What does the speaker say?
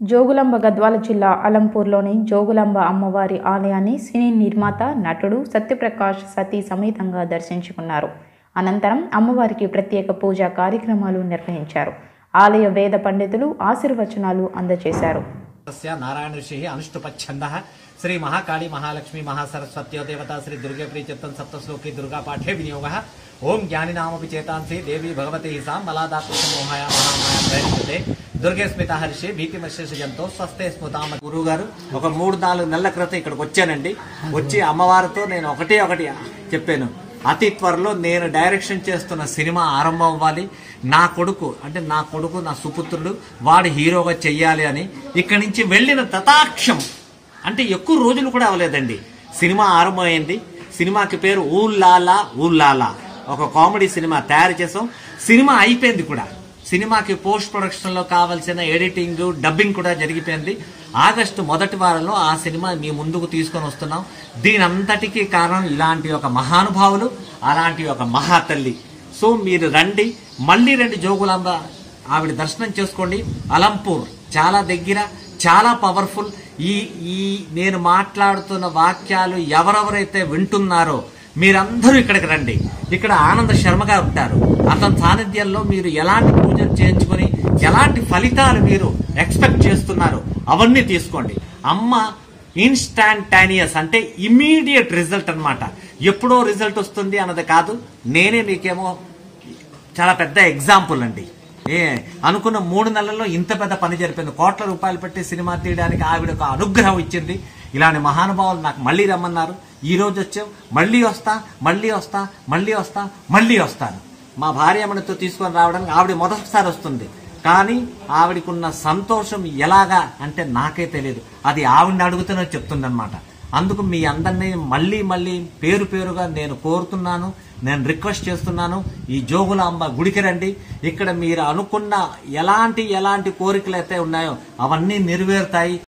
జోగులాంబ గద్వాల జిల్లా అలంపూర్లోని జోగులాంబ అమ్మవారి ఆలయాన్ని సినీ నిర్మాత నటుడు సత్యప్రకాష్ సతీ సమేతంగా దర్శించుకున్నారు అనంతరం అమ్మవారికి ప్రత్యేక పూజా కార్యక్రమాలు నిర్వహించారు ఆలయ వేద పండితులు ఆశీర్వచనాలు అందజేశారు तस्य नारायण ऋषिः अनुष्टुपच्छन्दः श्री महाकाली महालक्ष्मी महासरस्वत्यो देवता श्री दुर्गे प्रीचित्तम् सप्तश्लोकी दुर्गा पाठे विनियोगः ओम ज्ञानिनामपि चेतांसि देवी भगवती सा మలాదాత్మోహాయ మహామాయ ప్రయత్నితే దుర్గే స్మిత హర్షి భీతిమశేష జంతో స్వస్తే స్మృతామ గురువు గారు ఒక మూడు నాలుగు నెలల క్రితం ఇక్కడికి వచ్చానండి వచ్చి అమ్మవారితో నేను ఒకటే ఒకటి చెప్పాను అతి త్వరలో నేను డైరెక్షన్ చేస్తున్న సినిమా ఆరంభం అవ్వాలి నా కొడుకు అంటే నా కొడుకు నా సుపుత్రుడు వాడు హీరోగా చెయ్యాలి అని ఇక్కడి నుంచి వెళ్ళిన తతాక్షం అంటే ఎక్కువ రోజులు కూడా అవ్వలేదండి సినిమా ఆరంభమైంది సినిమాకి పేరు ఊల్లాలా ఊల్లాలా ఒక కామెడీ సినిమా తయారు చేసాం సినిమా అయిపోయింది కూడా సినిమాకి పోస్ట్ ప్రొడక్షన్ లో కావాల్సిన ఎడిటింగ్ డబ్బింగ్ కూడా జరిగిపోయింది ఆగస్టు మొదటి వారంలో ఆ సినిమా మీ ముందుకు తీసుకొని వస్తున్నాం దీని అంతటికీ కారణం ఇలాంటి ఒక మహానుభావులు అలాంటి ఒక మహాతల్లి సో మీరు రండి మళ్ళీ రండి జోగులాంబ ఆవిడ దర్శనం చేసుకోండి అలంపూర్ చాలా దగ్గర చాలా పవర్ఫుల్ ఈ ఈ నేను మాట్లాడుతున్న వాక్యాలు ఎవరెవరైతే వింటున్నారో మీరందరూ ఇక్కడికి రండి ఇక్కడ ఆనంద శర్మ గారు ఉంటారు అతని సాన్నిధ్యంలో మీరు ఎలాంటి పూజలు చేయించుకొని ఎలాంటి ఫలితాలు మీరు ఎక్స్పెక్ట్ చేస్తున్నారు అవన్నీ తీసుకోండి అమ్మ ఇన్స్టాంటానియస్ అంటే ఇమీడియట్ రిజల్ట్ అన్నమాట ఎప్పుడో రిజల్ట్ వస్తుంది అన్నది కాదు నేనే మీకేమో చాలా పెద్ద ఎగ్జాంపుల్ అండి ఏ అనుకున్న మూడు నెలల్లో ఇంత పెద్ద పని జరిపింది కోట్ల రూపాయలు పెట్టి సినిమా తీయడానికి ఆవిడ ఒక అనుగ్రహం ఇచ్చింది ఇలాంటి మహానుభావులు నాకు మళ్ళీ రమ్మన్నారు ఈ రోజు వచ్చాం మళ్ళీ వస్తా మళ్ళీ వస్తా మళ్ళీ వస్తా మళ్ళీ వస్తాను మా భార్యమ్మనితో తీసుకొని రావడానికి ఆవిడ మొదటిసారి వస్తుంది కానీ ఆవిడకున్న సంతోషం ఎలాగా అంటే నాకే తెలియదు అది ఆవిడని అడుగుతూనే చెప్తుందన్నమాట అందుకు మీ అందరినీ మళ్ళీ మళ్ళీ పేరు పేరుగా నేను కోరుతున్నాను నేను రిక్వెస్ట్ చేస్తున్నాను ఈ జోగులాంబ గుడికి రండి ఇక్కడ మీరు అనుకున్న ఎలాంటి ఎలాంటి కోరికలు అయితే ఉన్నాయో అవన్నీ నెరవేరుతాయి